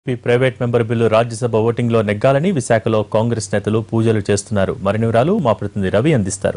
P private member bill Rajya Sabha ఓటింగ్లో నెగ్గాలని విశాఖలో కాంగ్రెస్ నేతలు పూజలు చేస్తున్నారు మరిన్ని వివరాలు మా ప్రతినిధి రవి అందిస్తారు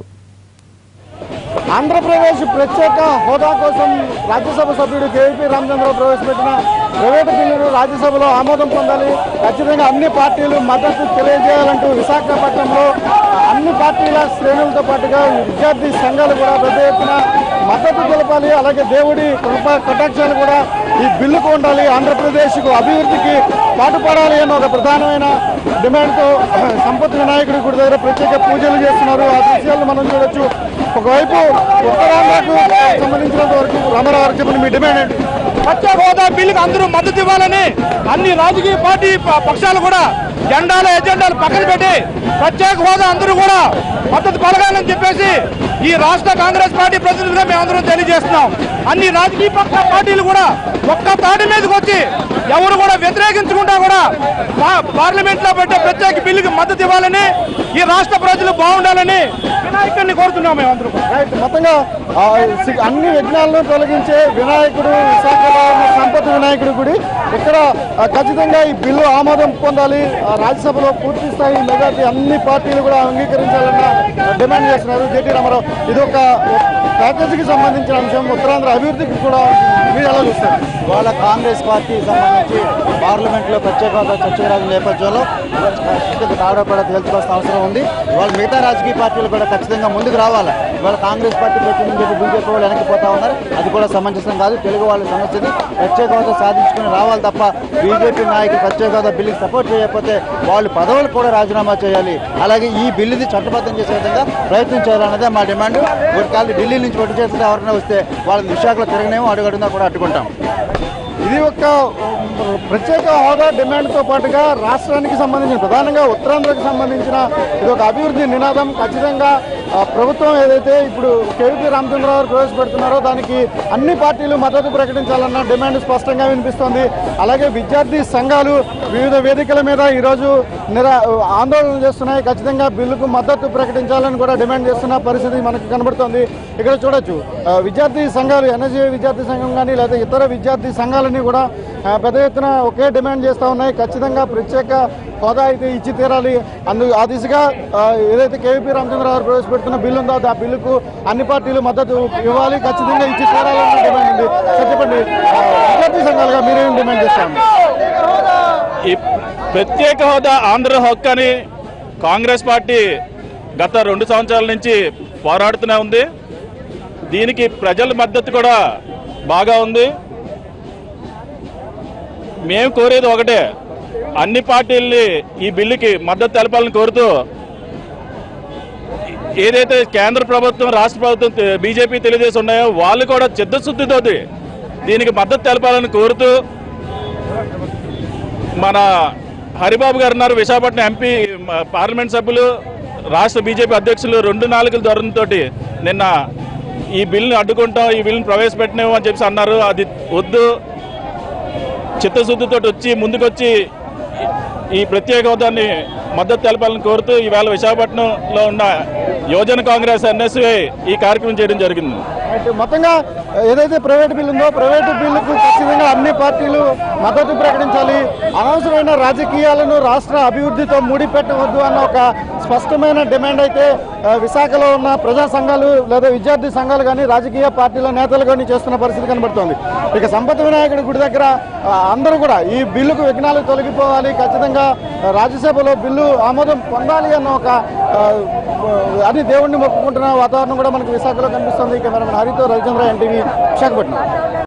ఆంధ్రప్రదేశ్ ప్రత్యేక హోదా కోసం రాజ్యసభ సభ్యుడు కేవీపీ రామచంద్రరావు ప్రవేశపెట్టిన ప్రైవేటు బిల్లును రాజ్యసభలో ఆమోదం పొందాలి ఖచ్చితంగా అన్ని పార్టీలు మద్దతు తెలియజేయాలంటూ విశాఖపట్నంలో అన్ని పార్టీల శ్రేణులతో పాటుగా విద్యార్థి సంఘాలు కూడా పెద్ద ఎత్తున మద్దతు తెలపాలి అలాగే దేవుడి కృప కటాక్షాలు కూడా ఈ బిల్లుకు ఉండాలి ఆంధ్రప్రదేశ్కు అభివృద్ధికి పాటుపడాలి అన్న ఒక ప్రధానమైన డిమాండ్తో సంపత్ వినాయకుడి గుడి దగ్గర ప్రత్యేక పూజలు చేస్తున్నారు ఆ దృశ్యాలను మనం చూడొచ్చు ఒకవైపు ఉత్తరాంధ్రకు సంబంధించినంత వరకు రామారావు చెప్పండి మీ డిమాండ్ ఏంటి ప్రత్యేక హోదా బిల్లుకు అందరూ మద్దతు ఇవ్వాలని అన్ని రాజకీయ పార్టీ ప- పక్షాలు కూడా జెండాలు ఎజెండాలు పక్కన పెట్టి ప్రత్యేక హోదా అందరూ కూడా మద్దతు పలకాలని చెప్పేసి ఈ రాష్ట్ర కాంగ్రెస్ పార్టీ ప్రతినిధులుగా మేమందరం తెలియజేస్తున్నాం అన్ని రాజకీయ పక్ష పార్టీలు కూడా ఒక్క తాటి మీదకి వచ్చి ఎవరు కూడా వ్యతిరేకించకుండా కూడా పా- పార్లమెంట్ లో పెట్టే ప్రత్యేక బిల్లుకి మద్దతు ఇవ్వాలని ఈ రాష్ట్ర ప్రజలు బాగుండాలని వినాయకుడిని కోరుతున్నాం మేమందరం రైట్ మొత్తంగా ఆ, సి- అన్ని విఘ్నాలను తొలగించే వినాయకుడు విశాఖలో ఉన్న సంపత్ వినాయకుడి గుడి ఇక్కడ ఆ, ఖచ్చితంగా ఈ బిల్లు ఆమోదం పొందాలి ఆ, రాజ్యసభలో పూర్తి స్థాయి మెజార్టీ అన్ని పార్టీలు కూడా అంగీకరించాలన్న డిమాండ్ చేస్తున్నారు జేటీ రామారావు ఇది ఒక ప్యాకేజీకి సంబంధించిన అంశం ఉత్తరాంధ్ర అభివృద్ధికి కూడా మీరు ఎలా చూస్తారు వాళ్ళ కాంగ్రెస్ పార్టీ సంబంధించి పార్లమెంట్లో ప్రత్యేక హోదా చర్చ రాజు నేపథ్యంలో ఖచ్చితంగా తాడో కూడా తేల్చుకోవాల్సిన అవసరం ఉంది వాళ్ళ మిగతా రాజకీయ పార్టీలు కూడా ఖచ్చితంగా ముందుకు రావాలి వాళ్ళ కాంగ్రెస్ పార్టీ పెట్టిందని చెప్పి బీజేపీ వాళ్ళు వెనక్కిపోతా ఉన్నారు అది కూడా సమంజసం కాదు తెలుగు వాళ్ళ సమస్యది ప్రత్యేక హోదా సాధించుకుని రావాలి తప్ప బీజేపీ నాయకులు ప్రత్యేక హోదా బిల్లుకి సపోర్ట్ చేయకపోతే వాళ్ళు పదవులు కూడా రాజీనామా చేయాలి అలాగే ఈ బిల్లుని చట్టబద్ధం చేసే విధంగా ప్రయత్నం చేయాలన్నదే మా డిమాండ్ ఒక కాళ్ళు ఢిల్లీ నుంచి పొట్టి చేస్తే ఎవరైనా వస్తే వాళ్ళని విశాఖలో తిరగనేమో అడుగడుగునా కూడా అడ్డుకుంటాం ఇది ఒక ఉమ్, ప్రత్యేక హోదా డిమాండ్తో పాటుగా రాష్ట్రానికి సంబంధించిన ప్రధానంగా ఉత్తరాంధ్రకు సంబంధించిన ఇది ఒక అభివృద్ధి నినాదం ఖచ్చితంగా ఆ, ప్రభుత్వం ఏదైతే ఇప్పుడు కేవీపీ రామచంద్రరావు గారు ప్రవేశపెడుతున్నారో దానికి అన్ని పార్టీలు మద్దతు ప్రకటించాలన్న డిమాండ్ స్పష్టంగా వినిపిస్తోంది అలాగే విద్యార్థి సంఘాలు వివిధ వేదికల మీద ఈరోజు నిరా ఆందోళన చేస్తున్నాయి ఖచ్చితంగా బిల్లుకు మద్దతు ప్రకటించాలని కూడా డిమాండ్ చేస్తున్న పరిస్థితి మనకు కనబడుతోంది ఇక్కడ చూడొచ్చు ఆ, విద్యార్థి సంఘాలు ఎన్ఎస్ఏ విద్యార్థి సంఘం కానీ లేదా ఇతర విద్యార్థి సంఘాలన్నీ కూడా ఆ, పెద్ద ఎత్తున ఒకే డిమాండ్ చేస్తూ ఉన్నాయి ఖచ్చితంగా ప్రత్యేక హోదా అయితే ఇచ్చి తీరాలి అందు ఆ దిశగా ఆ, ఏదైతే కేవీపీ రామచంద్రరావు గారు ప్రవేశపెడుతున్న బిల్లు ఉందో ఆ బిల్లుకు అన్ని పార్టీలు మద్దతు ఇవ్వాలి ఖచ్చితంగా ఇచ్చి తీరాలన్న డిమాండ్ ఉంది సార్ చెప్పండి ఆ, విద్యార్థి సంఘాలుగా మీరేం డిమాండ్ చేస్తాము ఈ ప్రత్యేక హోదా ఆంధ్ర హక్కు అని కాంగ్రెస్ పార్టీ గత రెండు సంవత్సరాల నుంచి పోరాడుతూనే ఉంది దీనికి ప్రజల మద్దతు కూడా బాగా ఉంది మేము కోరేది ఒకటే అన్ని పార్టీల్ని ఈ బిల్లుకి మద్దతు తెలపాలని కోరుతూ ఏదైతే కేంద్ర ప్రభుత్వం రాష్ట్ర ప్రభుత్వం తె- బీజేపీ తెలుగుదేశం ఉన్నాయో వాళ్ళు కూడా చిత్తశుద్ధితోటి దీనికి మద్దతు తెలపాలని కోరుతూ మన హరిబాబు గారు ఉన్నారు విశాఖపట్నం ఎంపీ మ, పార్లమెంట్ సభ్యులు రాష్ట్ర బీజేపీ అధ్యక్షులు రెండు నాలుగుల ధోరణితో నిన్న ఈ బిల్లుని అడ్డుకుంటాం ఈ బిల్లుని ప్రవేశపెట్టినాము అని చెప్పి అన్నారు అది వద్దు చిత్తశుద్ధితో వచ్చి ముందుకొచ్చి ఈ ప్రత్యేక హోదాన్ని మద్దతు తెలపాలని కోరుతూ ఈవేళ విశాఖపట్నంలో ఉన్న యువజన కాంగ్రెస్ ఎన్ఎస్ఏ ఈ కార్యక్రమం చేయడం జరిగింది అయితే మొత్తంగా ఏదైతే ప్రైవేట్ బిల్లు ఉందో ప్రైవేట్ బిల్లుకు ఖచ్చితంగా అన్ని పార్టీలు మద్దతు ప్రకటించాలి అనవసరమైన రాజకీయాలను రాష్ట్ర అభివృద్ధితో ముడిపెట్టవద్దు అన్న ఒక స్పష్టమైన డిమాండ్ అయితే ఆ, విశాఖలో ఉన్న ప్రజా సంఘాలు లేదా విద్యార్థి సంఘాలు కానీ రాజకీయ పార్టీల నేతలు కానీ చేస్తున్న పరిస్థితి కనబడుతోంది ఇక సంపత్ వినాయకుడి గుడి దగ్గర ఆ, అందరూ కూడా ఈ బిల్లుకు విఘ్నాలు తొలగిపోవాలి ఖచ్చితంగా ఆ, రాజ్యసభలో బిల్లు ఆమోదం పొందాలి అన్న ఒక ఆ, అది దేవుణ్ణి మొక్కుకుంటున్న వాతావరణం కూడా మనకు విశాఖలో కనిపిస్తుంది కెమెరామెన్ హరితో రవిచంద్ర ఎన్టీవీ విశాఖపట్నం